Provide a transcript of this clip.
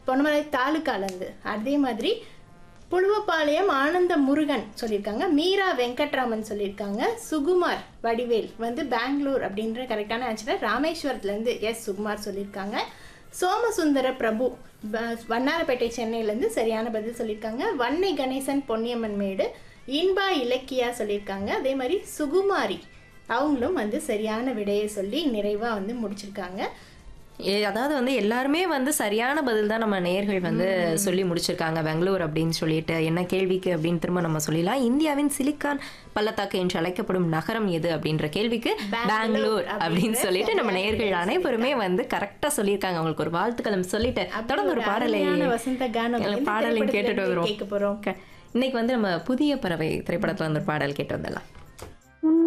பொன்னமலை தாலுக்காலேருந்து அதே மாதிரி புழுவப்பாளையம் ஆனந்த முருகன் சொல்லியிருக்காங்க மீரா வெங்கட்ராமன் சொல்லியிருக்காங்க சுகுமார் வடிவேல் வந்து பெங்களூர் அப்படின்ற கரெக்டான ஆன்சரை ராமேஸ்வரத்துலேருந்து எஸ் சுகுமார் சொல்லியிருக்காங்க சோமசுந்தர பிரபு ப- வண்ணாரப்பேட்டை சென்னையிலேருந்து சரியான பதில் சொல்லியிருக்காங்க வன்னை கணேசன் பொன்னியம்மன் மேடு இன்பா இலக்கியா சொல்லியிருக்காங்க அதே மாதிரி சுகுமாரி அவங்களும் வந்து சரியான விடையை சொல்லி நிறைவாக வந்து முடிச்சிருக்காங்க ஏ, அதாவது வந்து எல்லாருமே வந்து சரியான பதில் தான் நம்ம நேயர்கள் வந்து சொல்லி முடிச்சிருக்காங்க பெங்களூர் அப்படின்னு சொல்லிட்டு என்ன கேள்விக்கு அப்படின்னு திரும்ப நம்ம சொல்லிடலாம் இந்தியாவின் சிலிக்கான் பள்ளத்தாக்கு என்று அழைக்கப்படும் நகரம் எது அப்படின்ற கேள்விக்கு பெங்களூர் அப்படின்னு சொல்லிட்டு நம்ம நேயர்கள் அனைவருமே வந்து கரெக்டா சொல்லியிருக்காங்க அவங்களுக்கு ஒரு வாழ்த்துக்களும் சொல்லிட்டு தொடர்ந்து ஒரு பாடலை அருமையான வசந்த கானம் இந்த பாடலையும் கேட்டுட்டு திரைப்படத்திலிருந்து வருவோம் கேட்க போறோம் இன்னைக்கு வந்து நம்ம புதிய பறவை திரைப்படத்துல வந்து ஒரு பாடல் கேட்டு வந்துடலாம்